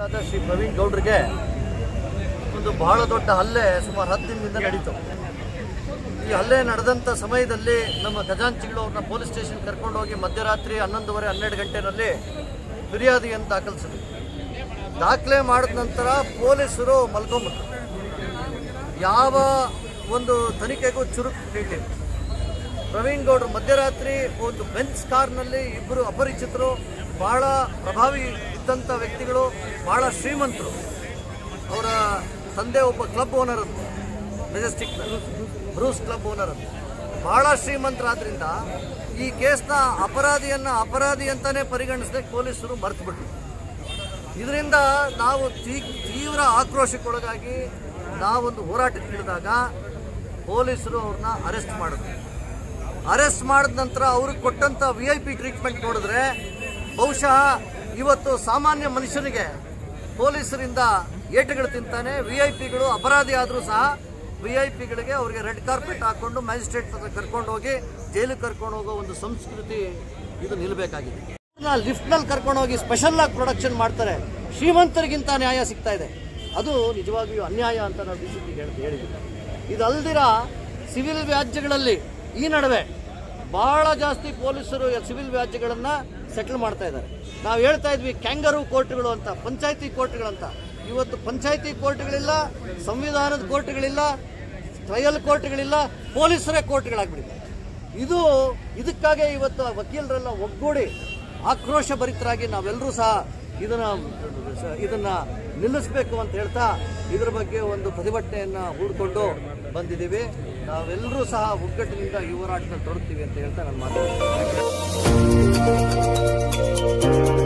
ಆದ ಶ್ರೀ ಪ್ರವೀಣ್ ಗೌಡ್ರಿಗೆ ಒಂದು ಬಹಳ ದೊಡ್ಡ ಹಲ್ಲೆ ಸುಮಾರು ಹತ್ತು ದಿನದಿಂದ ನಡೀತು ಈ ಹಲ್ಲೆ ನಡೆದಂಥ ಸಮಯದಲ್ಲಿ ನಮ್ಮ ಖಜಾಂಚಿಗಳು ಅವ್ರನ್ನ ಪೊಲೀಸ್ ಸ್ಟೇಷನ್ ಕರ್ಕೊಂಡೋಗಿ ಮಧ್ಯರಾತ್ರಿ ಹನ್ನೊಂದುವರೆ ಹನ್ನೆರಡು ಗಂಟೆನಲ್ಲಿ ಫಿರ್ಯಾದಿಯನ್ನು ದಾಖಲಿಸಿದ್ರು ದಾಖಲೆ ಮಾಡಿದ ನಂತರ ಪೊಲೀಸರು ಮಲ್ಕೊಂಬಿಟ್ರು ಯಾವ ಒಂದು ತನಿಖೆಗೂ ಚುರುಕು ನೀಡಲಿಲ್ಲ ಪ್ರವೀಣ್ ಗೌಡ್ರು ಮಧ್ಯರಾತ್ರಿ ಒಂದು ಬೆಂಚ್ ಕಾರ್ನಲ್ಲಿ ಇಬ್ಬರು ಅಪರಿಚಿತರು ಬಹಳ ಪ್ರಭಾವಿ ಇದ್ದಂಥ ವ್ಯಕ್ತಿಗಳು ಬಹಳ ಶ್ರೀಮಂತರು ಅವರ ತಂದೆ ಒಬ್ಬ ಕ್ಲಬ್ ಓನರ್ ಅಂತ ಮೆಜೆಸ್ಟಿಕ್ ಬ್ರೂಸ್ ಕ್ಲಬ್ ಓನರ್ ಅಂತ ಬಹಳ ಶ್ರೀಮಂತರಾದ್ರಿಂದ ಈ ಕೇಸ್ನ ಅಪರಾಧಿಯನ್ನ ಅಪರಾಧಿ ಅಂತಾನೆ ಪರಿಗಣಿಸದೆ ಪೊಲೀಸರು ಮರ್ತು ಬಿಟ್ರು ಇದರಿಂದ ನಾವು ತೀ- ತೀವ್ರ ಆಕ್ರೋಶಕ್ಕೊಳಗಾಗಿ ನಾವೊಂದು ಹೋರಾಟಕ್ಕೆ ಇಳಿದಾಗ ಪೊಲೀಸರು ಅವ್ರನ್ನ ಅರೆಸ್ಟ್ ಮಾಡಿದ್ರು ಅರೆಸ್ಟ್ ಮಾಡಿದ ನಂತರ ಅವ್ರಿಗೆ ಕೊಟ್ಟಂತ ವಿ ಐ ಪಿ ಟ್ರೀಟ್ಮೆಂಟ್ ನೋಡಿದ್ರೆ ಬಹುಶಃ ಇವತ್ತು ಸಾಮಾನ್ಯ ಮನುಷ್ಯನಿಗೆ ಪೊಲೀಸರಿಂದ ಏಟುಗಳು ತಿಂತಾನೆ ವಿ ಐ ಪಿಗಳು ಅಪರಾಧಿ ಆದರೂ ಸಹ ವಿ ಐ ಪಿಗಳಿಗೆ ಅವರಿಗೆ ರೆಡ್ ಕಾರ್ಪೆಟ್ ಹಾಕೊಂಡು ಮ್ಯಾಜಿಸ್ಟ್ರೇಟ್ ಹತ್ರ ಕರ್ಕೊಂಡು ಹೋಗಿ ಜೈಲಿಗೆ ಕರ್ಕೊಂಡು ಹೋಗೋ ಒಂದು ಸಂಸ್ಕೃತಿ ಇದು ನಿಲ್ಲಬೇಕಾಗಿದೆ ಲಿಫ್ಟ್ನಲ್ಲಿ ಕರ್ಕೊಂಡು ಹೋಗಿ ಸ್ಪೆಷಲ್ ಆಗಿ ಪ್ರೊಡಕ್ಷನ್ ಮಾಡ್ತಾರೆ ಶ್ರೀಮಂತರಿಗಿಂತ ನ್ಯಾಯ ಸಿಗ್ತಾ ಇದೆ ಅದು ನಿಜವಾಗಿಯೂ ಅನ್ಯಾಯ ಅಂತ ನಾವು ಡಿ ಸಿ ಪಿಗೆ ಹೇಳಿದ್ವಿ ಇದು ಅಲ್ದಿರ ಸಿವಿಲ್ ವ್ಯಾಜ್ಯಗಳಲ್ಲಿ ಈ ನಡುವೆ ಬಹಳ ಜಾಸ್ತಿ ಪೊಲೀಸರು ಸಿವಿಲ್ ವ್ಯಾಜ್ಯಗಳನ್ನು ಸೆಟಲ್ ಮಾಡ್ತಾ ಇದ್ದಾರೆ ನಾವು ಹೇಳ್ತಾ ಇದ್ವಿ ಕ್ಯಾಂಗರು ಕೋರ್ಟ್ಗಳು ಅಂತ ಪಂಚಾಯತಿ ಕೋರ್ಟ್ಗಳಂತ ಇವತ್ತು ಪಂಚಾಯತಿ ಕೋರ್ಟ್ಗಳಿಲ್ಲ ಸಂವಿಧಾನದ ಕೋರ್ಟ್ಗಳಿಲ್ಲ ಟ್ರಯಲ್ ಕೋರ್ಟ್ಗಳಿಲ್ಲ ಪೊಲೀಸರೇ ಕೋರ್ಟ್ಗಳಾಗ್ಬಿಟ್ಟಿದೆ ಇದು ಇದಕ್ಕಾಗಿ ಇವತ್ತು ವಕೀಲರೆಲ್ಲ ಒಗ್ಗೂಡಿ ಆಕ್ರೋಶ ಭರಿತರಾಗಿ ನಾವೆಲ್ಲರೂ ಸಹ ಇದನ್ನ ಇದನ್ನ ನಿಲ್ಲಿಸಬೇಕು ಅಂತ ಹೇಳ್ತಾ ಇದರ ಬಗ್ಗೆ ಒಂದು ಪ್ರತಿಭಟನೆಯನ್ನ ಹೂಡಿಕೊಂಡು ಬಂದಿದ್ದೀವಿ ನಾವೆಲ್ಲರೂ ಸಹ ಒಗ್ಗಟ್ಟಿನಿಂದ ಈ ಹೋರಾಟದಲ್ಲಿ ತೊಡಗ್ತೀವಿ ಅಂತ ಹೇಳ್ತಾ ನಾನು ಮಾತಾಡ್ತೀನಿ